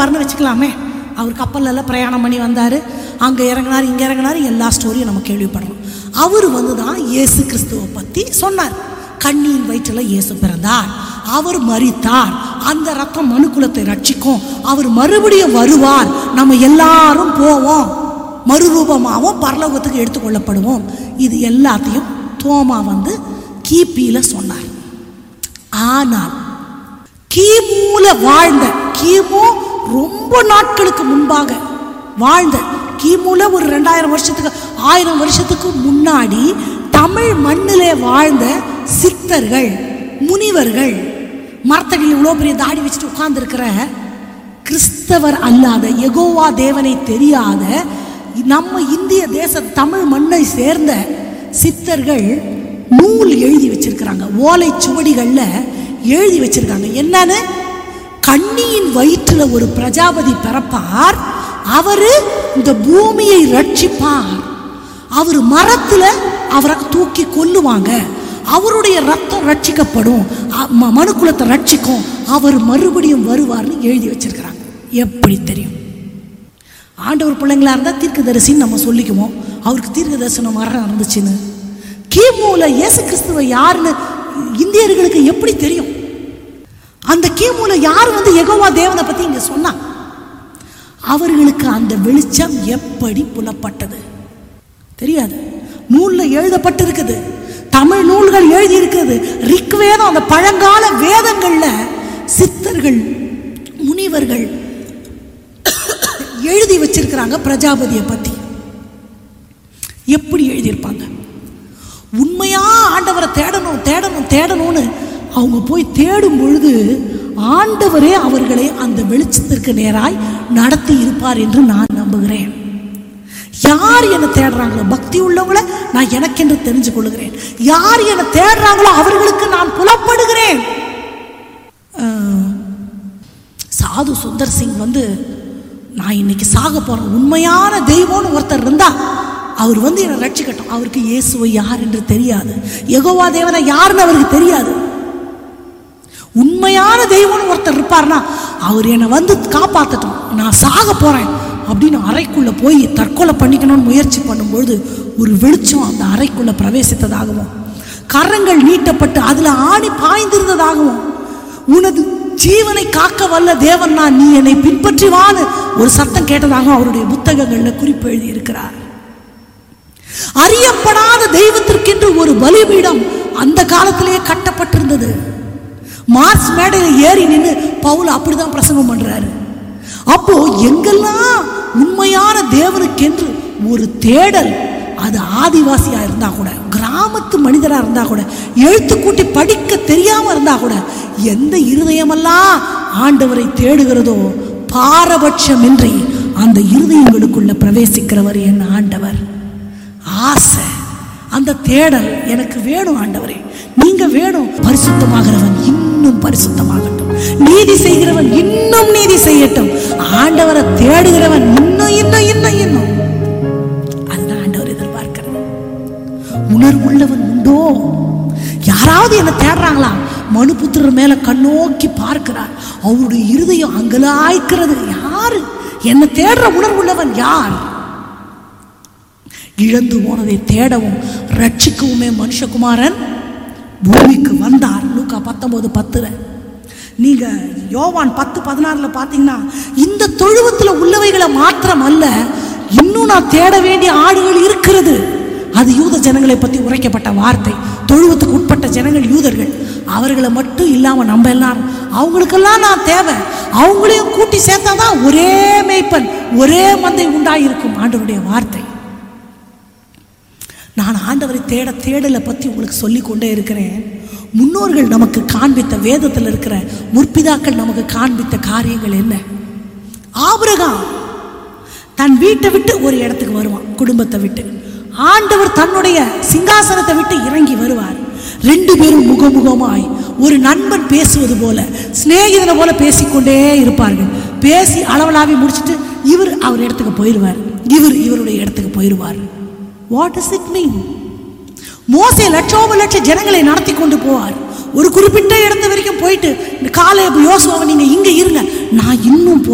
போவார்னு வச்சுக்கலாமே அவர் கப்பல்ல எல்லாம் பிரயாணம் பண்ணி வந்தார் அங்கே இறங்கினார் இங்கே இறங்கினார் எல்லா ஸ்டோரியும் நம்ம கேள்விப்படுறோம் அவர் வந்து தான் இயேசு கிறிஸ்துவை பற்றி சொன்னார் கண்ணியின் வயிற்றில் இயேசு பிறந்தார் அவர் மரித்தார் அந்த ரத்தம் மனுக்குலத்தை ரட்சிக்கும் அவர் மறுபடியும் வருவார் நம்ம எல்லாரும் போவோம் மறுரூபமாகவும் பரலோகத்துக்கு எடுத்துக்கொள்ளப்படுவோம் இது எல்லாத்தையும் தோமா வந்து கிபியில சொன்னார் ஆனால் கிமுல வாழ்ந்த கிமு ரொம்ப நாட்களுக்கு முன்பாக வாழ்ந்த கிமுல ஒரு ரெண்டாயிரம் வருஷத்துக்கு ஆயிரம் வருஷத்துக்கு முன்னாடி தமிழ் மண்ணிலே வாழ்ந்த சித்தர்கள் முனிவர்கள் மரத்தடியில் இவ்வளோ பெரிய தாடி வச்சுட்டு உட்கார்ந்துருக்கிற கிறிஸ்தவர் அல்லாத யெகோவா தேவனை தெரியாத நம்ம இந்திய தேச தமிழ் மண்ணை சேர்ந்த சித்தர்கள் நூல் எழுதி வச்சிருக்கிறாங்க ஓலை சுவடிகள்ல எழுதி வச்சிருக்காங்க என்னன்னு கண்ணியின் வயிற்றுல ஒரு பிரஜாபதி பிறப்பார் அவரு இந்த பூமியை ரட்சிப்பார் அவர் மரத்துல அவரை தூக்கி கொல்லுவாங்க அவருடைய ரத்தம் ரட்சிக்கப்படும் அ- ம- மனுக்குலத்தை ரட்சிக்கும் அவர் மறுபடியும் வருவார்னு எழுதி வச்சிருக்கிறாங்க எப்படி தெரியும் ஆண்டவர் பிள்ளைங்களா இருந்தால் தீர்க்கதரிசின்னு நம்ம சொல்லிக்குவோம் அவருக்கு தீர்க்க தரிசனம் வர இருந்துச்சுன்னு கிமுல இயேசு கிறிஸ்துவ யாருன்னு இந்தியர்களுக்கு எப்படி தெரியும் அந்த கிமுல யார் வந்து யெகோவா தேவனை பத்தி இங்க சொன்னா அவர்களுக்கு அந்த வெளிச்சம் எப்படி புலப்பட்டது தெரியாது நூல்ல எழுதப்பட்டிருக்குது தமிழ் நூல்கள் எழுதி இருக்குது ரிக்வேதம் அந்த பழங்கால வேதங்கள்ல சித்தர்கள் முனிவர்கள் எழுதி வச்சிருக்கிறாங்க பிரஜாபதியை பத்தி எப்படி எழுதியிருப்பாங்க உண்மையா ஆண்டவரை தேடணும் தேடணும் தேடணும்னு அவங்க போய் தேடும் பொழுது ஆண்டவரே அவர்களை அந்த வெளிச்சத்திற்கு நேராய் நடத்தி இருப்பார் என்று நான் நம்புகிறேன் யார் என்னை தேடுறாங்களோ பக்தி உள்ளவங்கள நான் எனக்கென்று தெரிஞ்சு கொள்ளுகிறேன் யார் என்னை தேடுறாங்களோ அவர்களுக்கு நான் புலப்படுகிறேன் ஆஹ், சாது சுந்தர் சிங் வந்து நான் இன்னைக்கு சாக போறேன் உண்மையான தெய்வம்னு ஒருத்தர் இருந்தா அவர் வந்து என்னை ரட்சிக்கட்டும் அவருக்கு இயேசுவை யார் என்று தெரியாது யெகோவா தேவனை யாருன்னு அவருக்கு தெரியாது உண்மையான தெய்வம்னு ஒருத்தர் இருப்பார்னா அவர் என்னை வந்து காப்பாற்றட்டும் நான் சாக போறேன் அப்படின்னு அறைக்குள்ள போய் தற்கொலை பண்ணிக்கணும்னு முயற்சி பண்ணும்பொழுது ஒரு வெளிச்சம் அந்த அறைக்குள்ள பிரவேசித்ததாகவும் கரங்கள் நீட்டப்பட்டு அதுல ஆணி பாய்ந்திருந்ததாகவும் உனது ஜீவனை காக்க வல்ல தேவன் நான் நீ என்னை பின்பற்றி வான்னு ஒரு சத்தம் கேட்டதாக அவருடைய புத்தகங்கள்ல குறிப்பு எழுதி இருக்கிறார் அறியப்படாத தெய்வத்திற்கென்று ஒரு பலிபீடம் அந்த காலத்திலேயே கட்டப்பட்டிருந்தது மார்ஸ் மேடையில் ஏறி நின்று பவுல் அப்படிதான் பிரசங்கம் பண்றாரு அப்போ எங்கெல்லாம் உண்மையான தேவனுக்கென்று ஒரு தேடல் அது ஆதிவாசியா இருந்தா கூட கிராமத்து மனிதரா இருந்தா கூட எழுத்து கூட்டி படிக்க தெரியாம இருந்தா கூட எந்த இருதயமெல்லாம் ஆண்டவரை தேடுகிறதோ பாரபட்சமின்றி அந்த இருதயங்களுக்குள்ள பிரவேசிக்கிறவர் என் ஆண்டவர் ஆசை அந்த தேடல் எனக்கு வேணும் ஆண்டவரே நீங்க வேணும் பரிசுத்தமாகிறவன் இன்னும் பரிசுத்தமாகட்டும் நீதி செய்கிறவன் இன்னும் நீதி செய்யட்டும் ஆண்டவரை தேடுகிறவன் இன்னும் இன்னும் இன்னும் இன்னும் அதுதான் ஆண்டவர் எதிர்பார்க்கிறார் உணர்வுள்ளவன் உண்டோ யாராவது என்ன தேடுறாங்களா மனுபுத்திரர் மேல கண்ணோக்கி பார்க்கிறார் அவருடைய இருதயம் அங்கலாய்க்கிறது யாரு என்ன தேடுற உணர்வுள்ளவன் யார் இழந்து போனதை தேடவும் ரட்சிக்கவுமே மனுஷகுமாரன் பூமிக்கு வந்தார் லூக்கா பத்தொன்பது பத்துல நீங்க யோவான் பத்து பதினாறுல பாத்தீங்கன்னா இந்த தொழுவத்துல உள்ளவைகளை மாத்திரம் அல்ல இன்னும் நான் தேட வேண்டிய ஆடுகள் இருக்கிறது அது யூத ஜனங்களை பத்தி உரைக்கப்பட்ட வார்த்தை தொழுவத்துக்கு உட்பட்ட ஜனங்கள் யூதர்கள் அவர்களை மட்டும் இல்லாம நம்ம எல்லாரும் அவங்களுக்கெல்லாம் நான் தேவை அவங்களையும் கூட்டி சேர்த்தாதான் ஒரே மேய்ப்பன் ஒரே மந்தை உண்டாயிருக்கும் ஆண்டவருடைய வார்த்தை நான் ஆண்டவரை தேட தேடலை பற்றி உங்களுக்கு சொல்லி கொண்டே இருக்கிறேன் முன்னோர்கள் நமக்கு காண்பித்த வேதத்தில் இருக்கிற முற்பிதாக்கள் நமக்கு காண்பித்த காரியங்கள் என்ன ஆபிரகாம் தன் வீட்டை விட்டு ஒரு இடத்துக்கு வருவான் குடும்பத்தை விட்டு ஆண்டவர் தன்னுடைய சிங்காசனத்தை விட்டு இறங்கி வருவார் ரெண்டு பேரும் முகமுகமாய் ஒரு நண்பன் பேசுவது போல சிநேகிதனை போல பேசிக்கொண்டே இருப்பார்கள் பேசி அளவலாவி முடிச்சிட்டு இவர் அவர் இடத்துக்கு போயிடுவார் இவர் இவருடைய இடத்துக்கு போயிடுவார் வாட் இஸ் இட் மீன் மோசே லட்சோப லட்ச ஜனங்களை நடத்தி கொண்டு போவார் ஒரு குறிப்பிட்ட இடத்து வரைக்கும் போயிட்டு இந்த காலை யோசுவாவை நீங்க இங்க இருங்க நான் இன்னும் போ